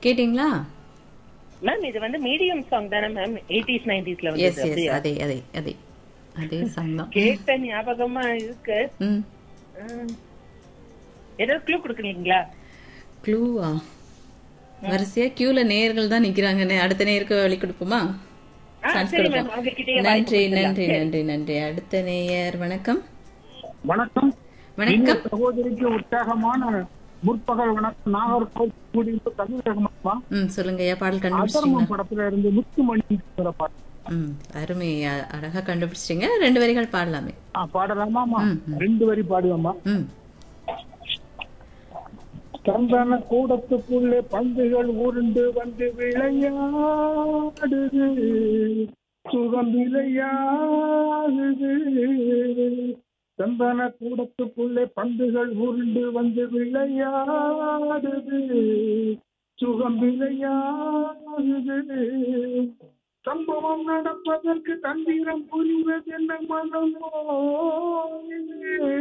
கேட்டீங்களா மேம் இது வந்து மீடியம் சாங் தானே மேம் எயிட்டிஸ் நைன்டிஸ்ல எஸ் வந்து எஸ் அதே அதே அதே அதே சாங் தான் கேட்ட ஞாபகமா இருக்கு ம் ம். ஏதாவது க்ளூ கொடுக்குறீங்களா க்ளூவா வரிசையா கியூல நேயர்கள் தான் நிக்கிறாங்கன்னு அடுத்த நேயருக்கு வழி கொடுப்போமா ஆ, Chance சரி கொடுப்போம். மேம் உங்ககிட்டயே நன்றி வாய்ப்பு நன்றி கொடுத்துடலாம். நன்றி நன்றி அடுத்த நேயர் வணக்கம் வணக்கம் வணக்கம் இனிய சகோதரிக்கு உற்சாகமான முற்பகல் வணக்கம் நாகர்கோவில் குடியிருப்பு தமிழகமா ம் சொல்லுங்க ஐயா பாடல் அதர்மம் கண்டுபிடிச்சிட்டீங்களா படத்துல இருந்து முத்துமணி பாட்டு ம் அருமை அ- அழகா கண்டுபிடிச்சிட்டீங்க ரெண்டு வரிகள் பாடலாமே ஆ, பாடலாமாமா ம், ம். ரெண்டு வரி பாடுவேம்மா ம் சந்தன கூடத்துக்குள்ளே பந்துகள் உருண்டு வந்து விளையாடுது சுகம் விளையாடுது சந்தன கூடத்துக்குள்ளே பந்துகள் உருண்டு வந்து விளையாடுது சுகம் விளையாடுது சம்பவம் நடப்பதற்கு தந்திரம் புரிவதென்ன மனமோ இது